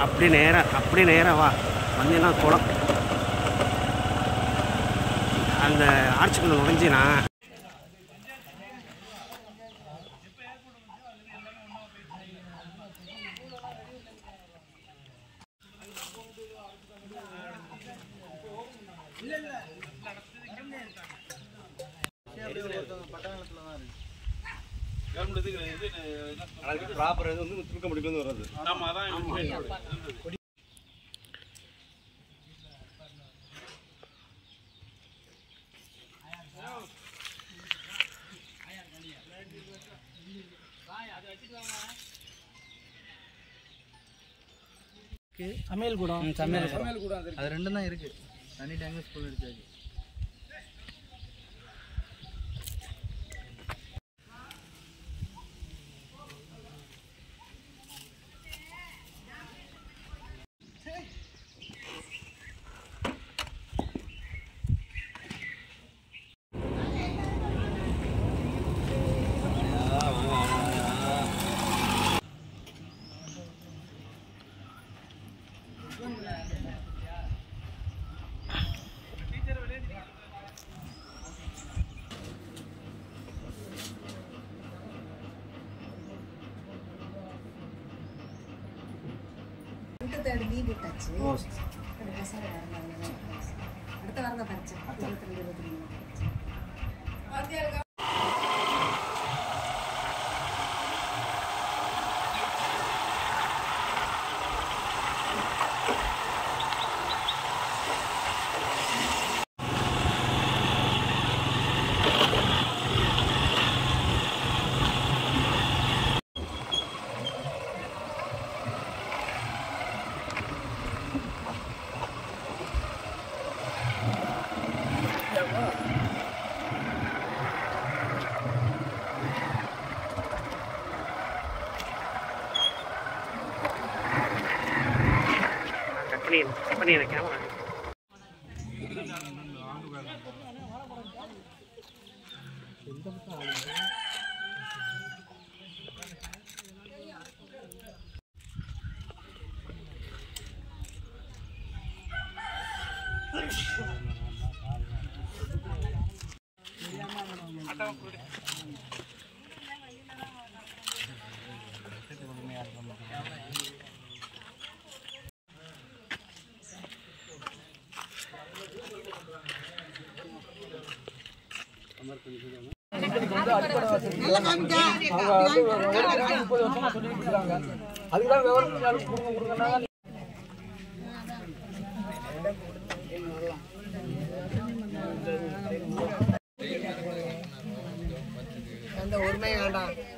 அப்படி நேராக அப்படி நேராக வா வந்தீங்கன்னா குளம் அந்த ஆர்ச்சுக்குள்ள நுழைஞ்சினா ப்ராப்பர் இது வந்து தூக்க முடிக்கல வர்றது சமையல் கூடம் சமையல் சமையல் கூட அது ரெண்டும் தான் இருக்கு தனி டேங்க் ஸ்கூல் அடிச்சாச்சு ரெண்டு தேர்ட் லீவ் விட்டாச்சு ரெண்டு பசங்க வரல அடுத்த வாரம் தான் பறிச்சேன் இருபத்தி ரெண்டு இருபத்தி மூணு பறிச்சேன் கட் பண்ணி கட் பண்ணி கேமரா அதுக்குதான் விவரம் தெரியாத கொடுங்க கொடுங்கன்னாங்க அந்த ஒருமை வேண்டாம்